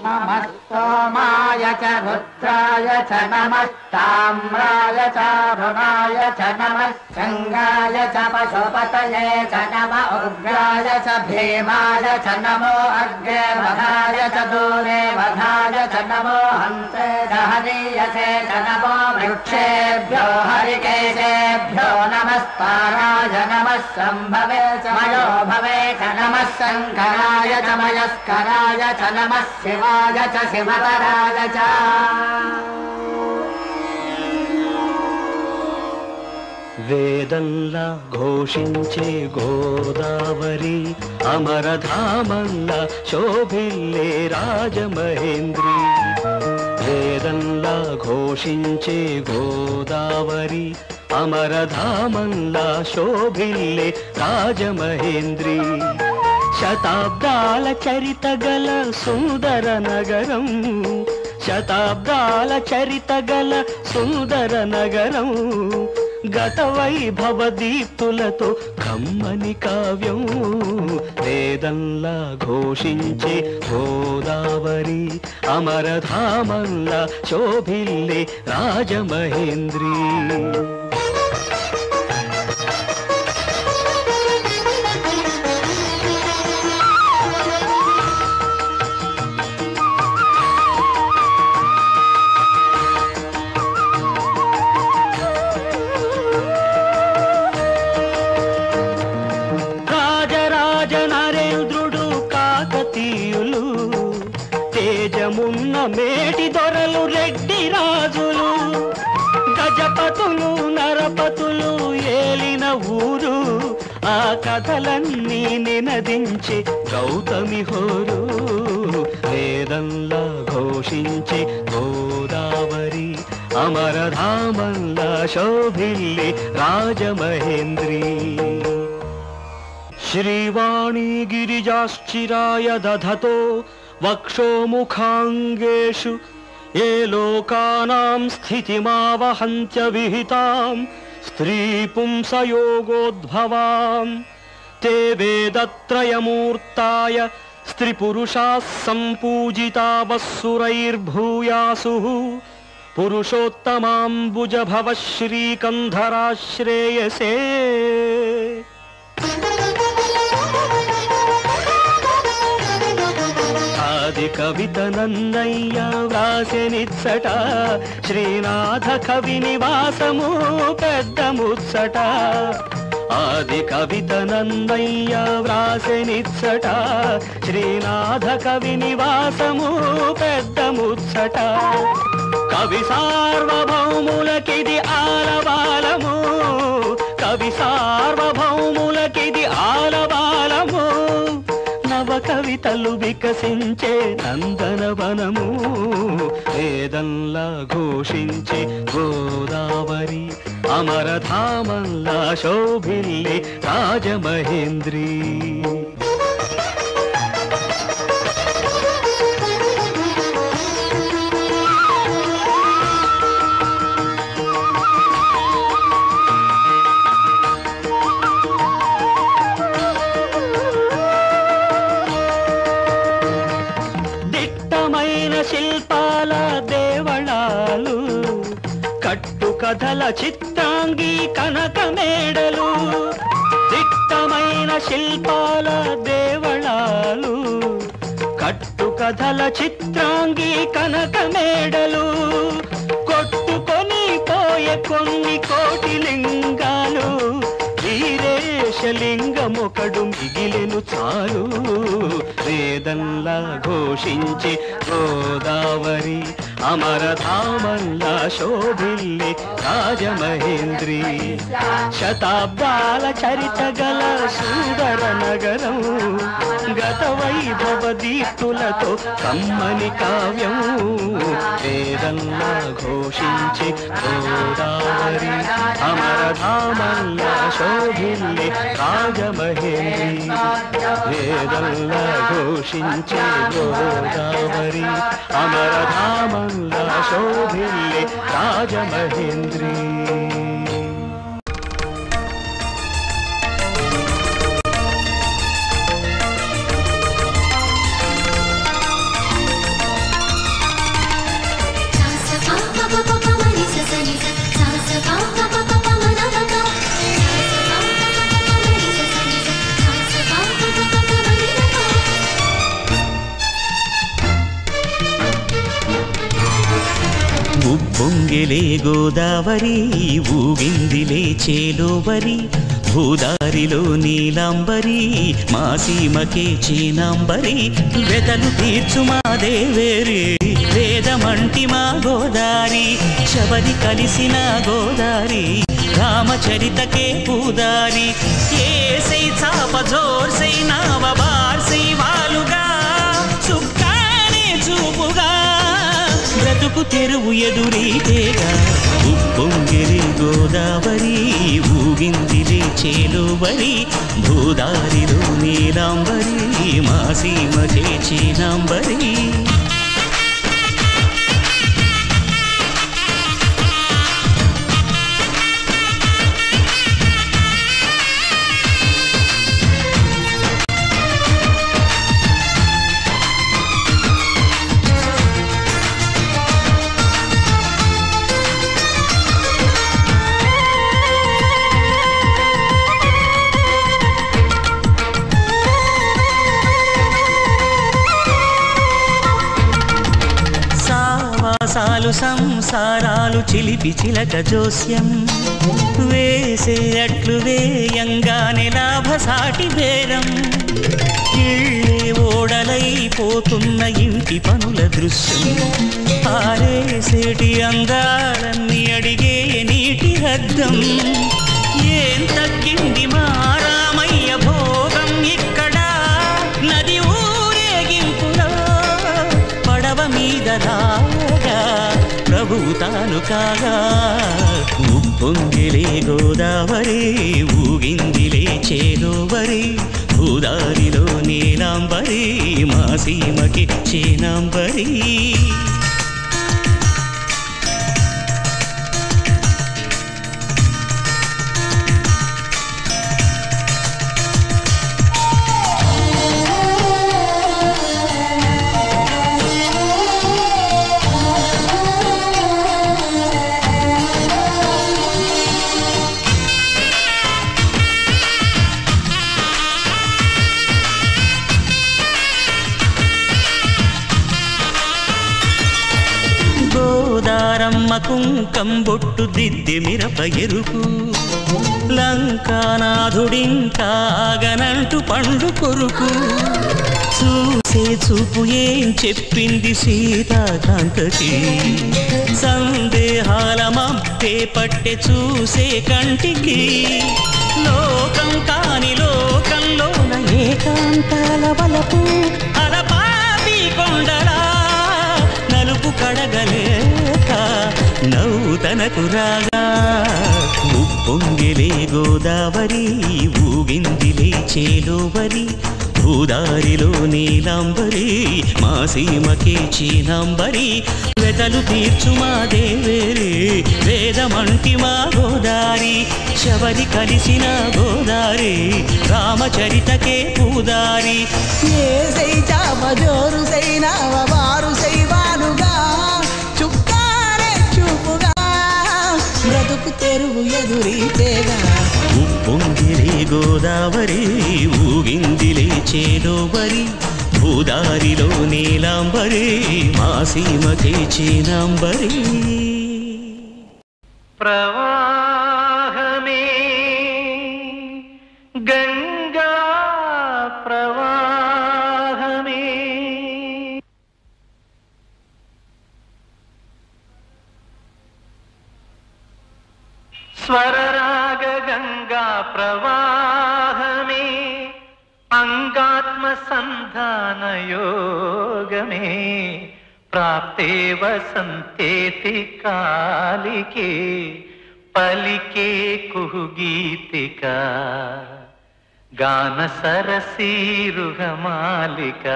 नमः सोमाय च रुद्राय च नमः ताम्राय च रुणाय च नमः शङ्गाय च पशुपतये च नम उग्राय च भीमाय च नमो अग्रे वधाय च दूरे वधाय च नमो हन्ते च हरीयसे च नमो वृक्षेभ्यो हरिकेशेभ्यो नमस्ताराय नमः सम्भवे च मयो भवे च नमः शङ्कराय च मयस्कराय च नमः शिवाय च शिवतराय च వేదంలా ఘోషించే గోదావరి అమరధామంలా శోభిల్లే రాజమహేంద్రి వేదంలా ఘోషించే గోదావరి అమరధామంలా శోభిల్లే రాజమహేంద్రి శతాబ్దాల చరిత గల సుందర నగరం శతాబ్దాల చరిత గల సుందర నగరం గత వైభవ దీప్తులతో కమ్మని కావ్యం వేదంలా ఘోషించే గోదావరి అమరధామంలా శోభిల్లే రాజమహేంద్రి రాజరాజ నరేంద్రుడు కాకతీయులు తేజమున్న మేటి దొరలు రెడ్డి రాజులు గజపతులు నరపతులు ఏలిన ఊరు ఆ కథలన్నీ నినదించే గౌతమి హోరు వేదంలా ఘోషించే గోదావరి అమరధామంలా శోభిల్లి రాజమహేంద్రి శ్రీవాణీ గిరిజాశ్చిరాయ దధతో వక్షోముఖాంగేషు ఏ లోకానాం స్థితిమావహంత్య విహితాం స్త్రీ పుంసయోగోద్భవాం తే వేదత్రయమూర్తాయ స్త్రీపురుషాः सम्पूजितावस्सुरैर्भूयासु పురుషోత్తమాంబుజభవ శ్రీకంధరాశ్రేయసే ఆది కవిత నన్నయ్య వ్రాసెనిచ్చట శ్రీనాథ కవి నివాసము పెద్ద ముచ్చట ఆది కవిత నన్నయ్య వ్రాసెనిచ్చట శ్రీనాథ కవి నివాసము పెద్ద ముచ్చట కవి సార్వభౌములకిది ఆలవాలము కవి సార్వభౌములకిది ఆలవాలము నవ కవితలు వికసించే నందనవనము వేదంలా ఘోషించే గోదావరి అమరధామంలా శోభిల్లి రాజమహేంద్రి దిట్టమైన శిల్పాల దేవళాలు కట్టు కథల చిత్రాంగి కనక మేడలు దిట్టమైన శిల్పాల దేవళాలు కట్టు కథల చిత్రాంగి కనక మేడలు కొట్టుకొని పోయే కొన్ని కోటి లింగాలు వీరేశలింగమొకడు మిగిలెను చాలు వేదంలా ఘోషించి గోదావరి అమరధామంలా శోభిల్లి రాజమహేంద్రి శతాబ్దాల చరిత గల సుందర నగరం గత వైభవ దీప్తులతో కమ్మని కావ్యం వేదంలా ఘోషించి గోదావరి అమరధామంలా శోభిల్లి రాజమహేంద్రి వేదంలా ఘోషించే గోదావరి అమరధామంలా శోభిల్లి రాజమహేంద్రి ఉప్పొంగిలే గోదావరి ఊగిందిలే చేలోవరి భూదారిలో నీలాంబరి మా సీమకే చీనాంబరి వెతలు తీర్చు మా దేవేరి వేదమంటి మా గోదారి శబరి కలిసిన గోదారి రామచరితకే పూదారి ఏసై చాప జోర్సై నావ బార్సై వాలుగా సుక్కానే చూపుగా బ్రతుకు తెరువు ఎదురీతేగా ఉప్పొంగిరి గోదావరి ఊగిందిలే చేలువరి భూదారిలో నీలాంబరి మా సీమకే చీనాంబరి సావాసాలు సంసారాలు చిలిపి చిలక జోస్యం వేసే అట్లు వేయంగానే లాభసాటి బేరం ఇళ్ళే ఓడలైపోతున్న ఇంటి పనుల దృశ్యం ఆరేసేటి అందాలన్నీ అడిగే నీటి రద్దం ఏం తగ్గింది మా రామయ్య భోగం ఇక్కడ నది ఊరేగింపులో పడవ మీద రాగా ప్రభువు తాను కాగా ఉప్పొంగిలే గోదావరి ఊగిందిలే చేలోవరి భూదారిలో నీలాంబరి మా సీమకి చేనాంబరి గోదారమ్మ కుంకం బొట్టు దిద్ది మిరప ఎరుపు లంకానాథుడింకాగనంటూ పండు కొరుకు చూసే చూపు ఏం చెప్పింది సీతాకాంతకి సందేహాల మంపే పట్టె చూసే కంటికి లోకం కాని లోకంలోన ఏకాంతాల వలపు అలపాపి కొండలా నలుపు కడగలేక నవ్వుతనకు రాగా ఉప్పొంగిలే గోదావరి ఊగిందిలే చేలోవరి భూదారిలో నీలాంబరి మా సీమకే చీనాంబరి వెతలు తీర్చు మా దేవేరి వేదమంటి మా గోదారి శబరి కలిసిన గోదారి రామచరితకే పూదారి ఏసై చాప జోరు సై నావ వారు సైవానుగా చుక్కారే చూపుగా బ్రతుకు తెరువు ఎదురీతేగా ఉప్పొంగిలే గోదావరి ఊగిందిలే చేలోవరి భూదారిలో నీలాంబరి మా సీమకే చీనాంబరి ప్రవాహమే గంగా ప్రవాహమే స్వరరాగ గంగా ప్రవాహమే అంగాత్మ సంధాన యోగమే ప్రాప్తే వసంతేతి కాలికే పలికే కుహుగీతిక గాన సరసీరుహమాలిక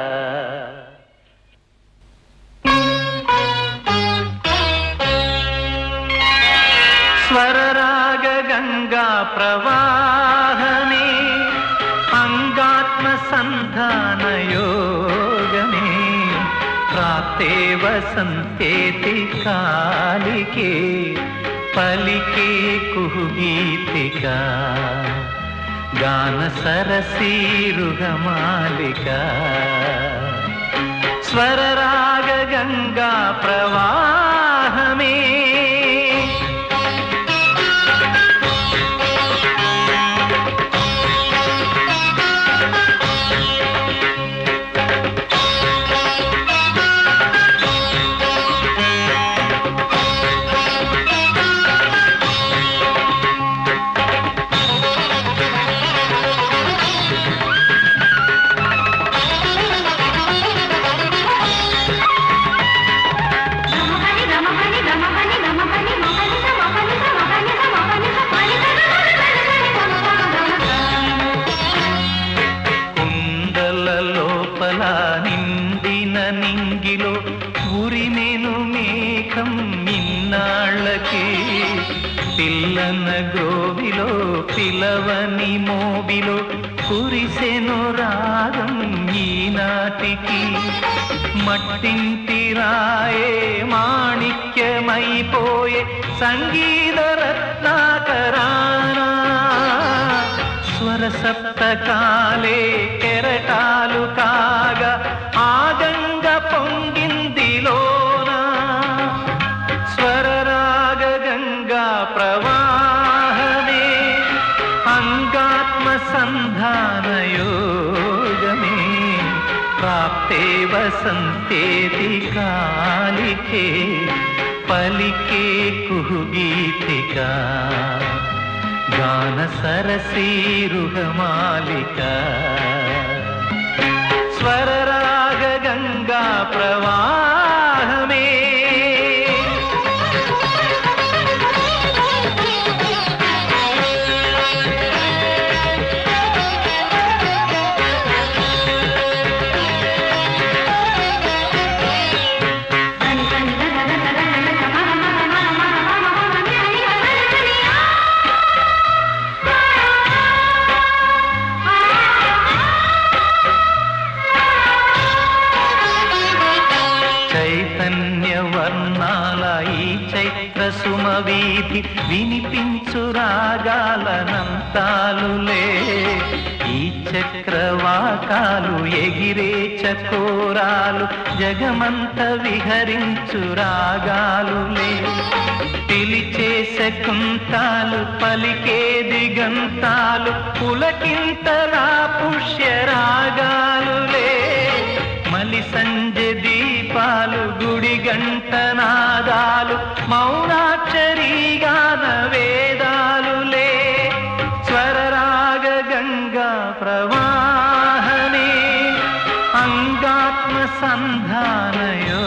స్వరరాగ గంగా ప్రవాహమే అంగాత్మ సంధాన యోగమే ప్రాప్తే వసంతేతి కాలికే పలికే కుహుగీతిక గాన సరసీరుహమాలిక స్వరరాగ గంగా ప్రవాహమే మోవిలో ఉరిమెను మేఘం ఇన్నాళ్ళకి పిల్లన గ్రోవిలో పిలవని మోవిలో కురిసెను రాగం ఈనాటికి మట్టింటి రాయే మాణిక్యమైపోయే సంగీత రత్నాకరానా స్వర సప్తకాలే కెరటాలు కాగా ఆగంగ పొంగిందిలోనా స్వరరాగ గంగా ప్రవాహమే అంగాత్మ సంధాన యోగమే ప్రాప్తే వసంతేతి కాలికే పలికే కుహుగీతికా గాన సరసీరుహమాలిక స్వరరాగ గంగా ప్రవాహమే చైతన్య వర్ణాల ఈ చైత్ర సుమవీధి వినిపించు రాగాలనంతాలులే ఈ చక్రవాకాలు ఎగిరే చకోరాలు జగమంత విహరించు రాగాలులే పిలిచే శకుంతాలు పలికే దిగంతాలు పులకింతలా పుష్య రాగాలులే మలి సంజ దీపాలు గుడి గంట నాదాలు మౌనాక్షరీ గాన వేదాలులే స్వరరాగ గంగా ప్రవాహనే అంగాత్మ సంధానయో